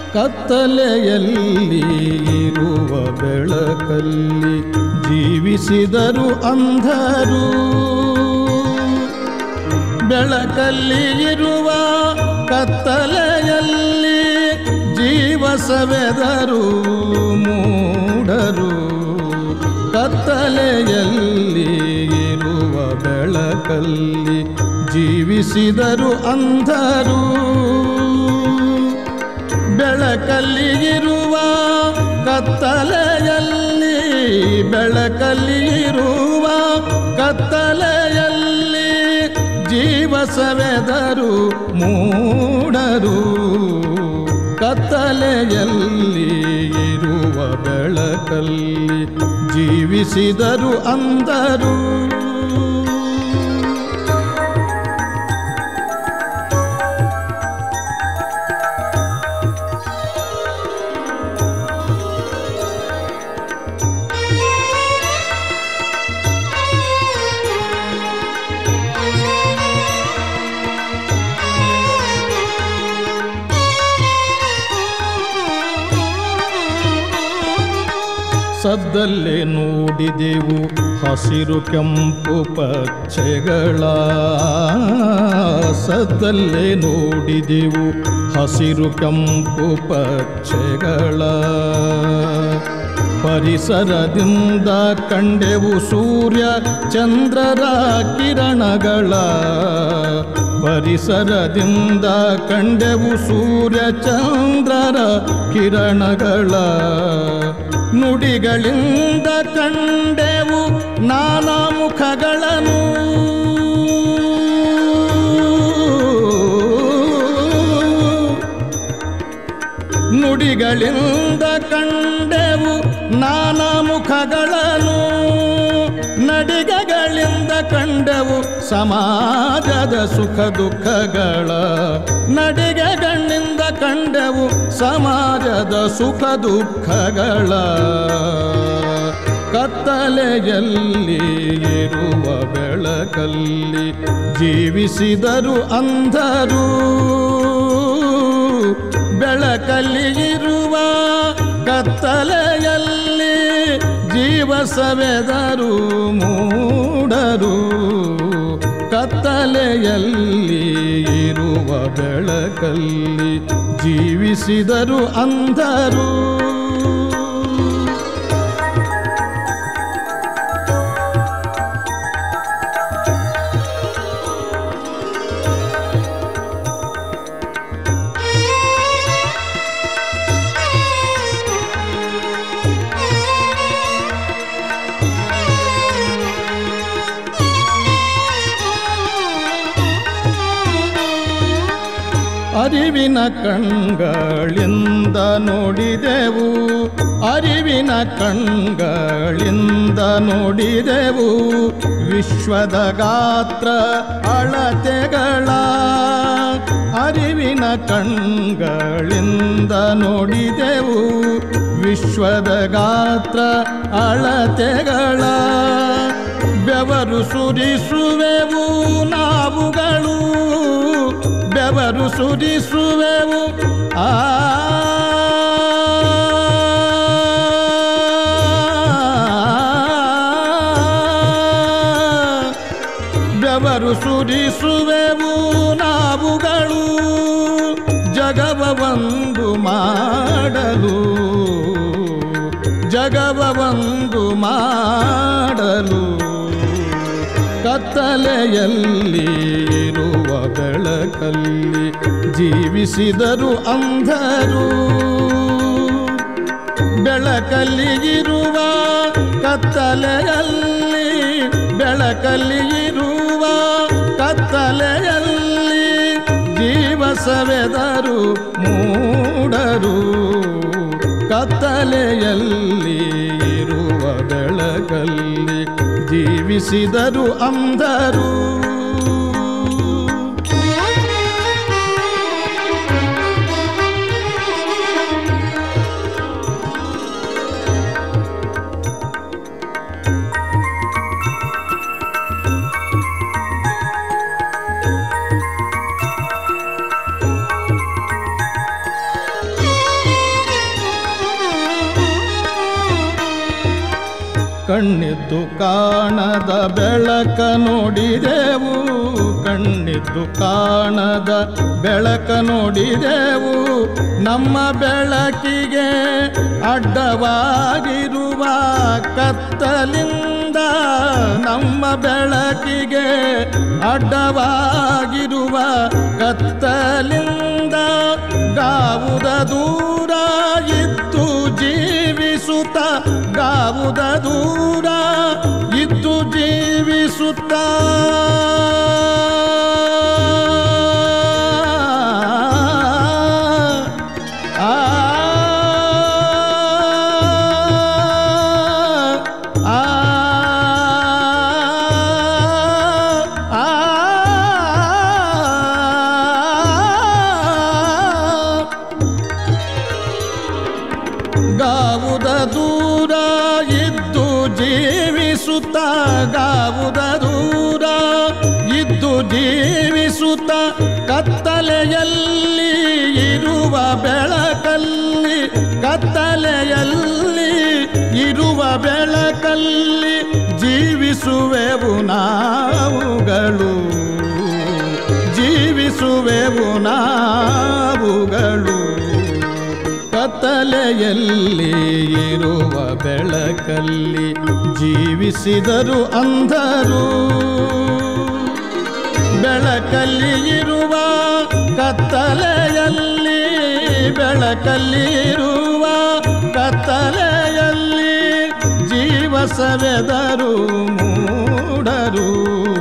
ಕತ್ತಲೆಯಲ್ಲಿ ಇರುವ ಬೆಳಕಲ್ಲಿ ಜೀವಿಸಿದರು ಅಂಧರು ಬೆಳಕಲ್ಲಿ ಇರುವ ಕತ್ತಲೆಯಲ್ಲಿ ಜೀವ ಸವೆದರು ಮೂಡರು ಕತ್ತಲೆಯಲ್ಲಿ ಇರುವ ಬೆಳಕಲ್ಲಿ ಜೀವಿಸಿದರು ಅಂಧರು ಬೆಳಕಲ್ಲಿ ಇರುವ ಕತ್ತಲೆಯಲ್ಲಿ ಬೆಳಕಲ್ಲಿ ಇರುವ ಕತ್ತಲೆಯಲ್ಲಿ ಜೀವ ಸವೆದರು ಮೂಡರು ಕತ್ತಲೆಯಲ್ಲಿ ಇರುವ ಬೆಳಕಲ್ಲಿ ಜೀವಿಸಿದರು ಅಂದರು ಸದ್ದಲ್ಲೇ ನೋಡಿದೆವು ಹಸಿರು ಕೆಂಪು ಪಚ್ಚೆಗಳ ಸದ್ದಲ್ಲೇ ನೋಡಿದೆವು ಹಸಿರು ಕೆಂಪು ಪಚ್ಚೆಗಳ ಪರಿಸರದಿಂದ ಕಂಡೆವು ಸೂರ್ಯ ಚಂದ್ರರ ಕಿರಣಗಳ ಪರಿಸರದಿಂದ ಕಂಡೆವು ಸೂರ್ಯ ಚಂದ್ರರ ಕಿರಣಗಳ ನುಡಿಗಳಿಂದ ಕಂಡೆವು ನಾನಾ ಮುಖಗಳನ್ನು ನುಡಿಗಳಿಂದ ಕಂಡೆವು ನಾನಾ ಮುಖಗಳನ್ನು ನಡಿಗೆಗಳಿಂದ ಕಂಡೆವು ಸಮಾಜದ ಸುಖ ದುಃಖಗಳ ನಡಿಗೆಗಳಿಂದ ಕಂಡೆವು ಸಮಾಜದ ಸುಖ ದುಃಖಗಳ ಕತ್ತಲೆಯಲ್ಲಿ ಇರುವ ಬೆಳಕಲ್ಲಿ ಜೀವಿಸಿದರು ಅಂಧರು ಬೆಳಕಲ್ಲಿ ಇರುವ ಕತ್ತಲೆಯಲ್ಲಿ ಜೀವ ಸವೆದರು ಮೂಡರು ಕತ್ತಲೆಯಲ್ಲಿ ಇರುವ ಬೆಳಕಲ್ಲಿ ಜೀವಿಸಿದರು ಅಂಧರು ಅರಿವಿನ ಕಣ್ಗಳಿಂದ ನೋಡಿದೆವು ಅರಿವಿನ ಕಣ್ಗಳಿಂದ ನೋಡಿದೆವು ವಿಶ್ವದ ಗಾತ್ರ ಅಳತೆಗಳ ಅರಿವಿನ ಕಣ್ಗಳಿಂದ ನೋಡಿದೆವು ವಿಶ್ವದ ಗಾತ್ರ ಅಳತೆಗಳ ಬೆವರು ಸುರಿಸುವೆವು ನಾವುಗಳು ಬೆವರು ಸುರಿಸುವೆವು ಆ ಬೆವರು ಸುರಿಸುವೆವು ನಾವುಗಳು ಜಗವ ಒಂದು ಮಾಡಲು ಜಗವ ಒಂದು ಮಾಡಲು ಕತ್ತಲೆಯಲ್ಲಿ ಇರುವ ಬೆಳಕಲ್ಲಿ ಜೀವಿಸಿದರು ಅಂಧರು ಬೆಳಕಲ್ಲಿ ಇರುವ ಕತ್ತಲೆಯಲ್ಲಿ ಬೆಳಕಲ್ಲಿ ಇರುವ ಕತ್ತಲೆಯಲ್ಲಿ ಜೀವ ಸವೆದರು ಮೂಡರು ಕತ್ತಲೆಯಲ್ಲಿ ಇರುವ ಬೆಳಕಲ್ಲಿ ಜೀವಿಸಿದರು ಅಂಧರು ಕಣ್ಣಿದ್ದು ಕಾಣದ ಬೆಳಕ ನೋಡಿದೆವು ಕಣ್ಣಿದ್ದು ಕಾಣದ ಬೆಳಕ ನೋಡಿದೆವು ನಮ್ಮ ಬೆಳಕಿಗೆ ಅಡ್ಡವಾಗಿರುವ ಕತ್ತಲಿಂದ ನಮ್ಮ ಬೆಳಕಿಗೆ ಅಡ್ಡವಾಗಿರುವ ಕತ್ತಲಿಂದ ಗಾವುದ ದೂರ ಇದ್ದು ಜೀವಿಸುತ್ತ ಗಾವುದ ದೂರ ಇದ್ದು ಜೀವಿಸುತ್ತ ಆ ಆ ಗಾವುದ ದೂರ ಇದ್ದು ಜೀವಿಸುತ್ತ ಗಾವುದ ದೂರ ಇದ್ದು ಜೀವಿಸುತ್ತ ಕತ್ತಲೆಯಲ್ಲಿ ಇರುವ ಬೆಳಕಲ್ಲಿ ಕತ್ತಲೆಯಲ್ಲಿ ಇರುವ ಬೆಳಕಲ್ಲಿ ಜೀವಿಸುವೆವು ನಾವುಗಳು ಜೀವಿಸುವೆವು ನಾವುಗಳು ಕತ್ತಲೆಯಲ್ಲಿ ಇರುವ ಬೆಳಕಲ್ಲಿ ಜೀವಿಸಿದರು ಅಂಧರು ಬೆಳಕಲ್ಲಿ ಇರುವ ಕತ್ತಲೆಯಲ್ಲಿ ಬೆಳಕಲ್ಲಿ ಇರುವ ಕತ್ತಲೆಯಲ್ಲಿ ಜೀವ ಸವೆದರು ಮೂಡರು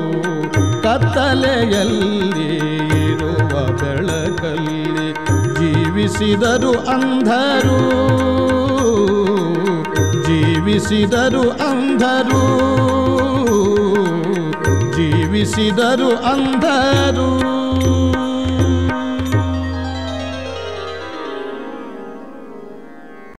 ಕತ್ತಲೆಯಲ್ಲಿ ಇರುವ ಬೆಳಕಲ್ಲಿ ಜೀವಿಸಿದರು ಅಂಧರು ಜೀವಿಸಿದರು ಅಂಧರು ಜೀವಿಸಿದರು ಅಂಧರು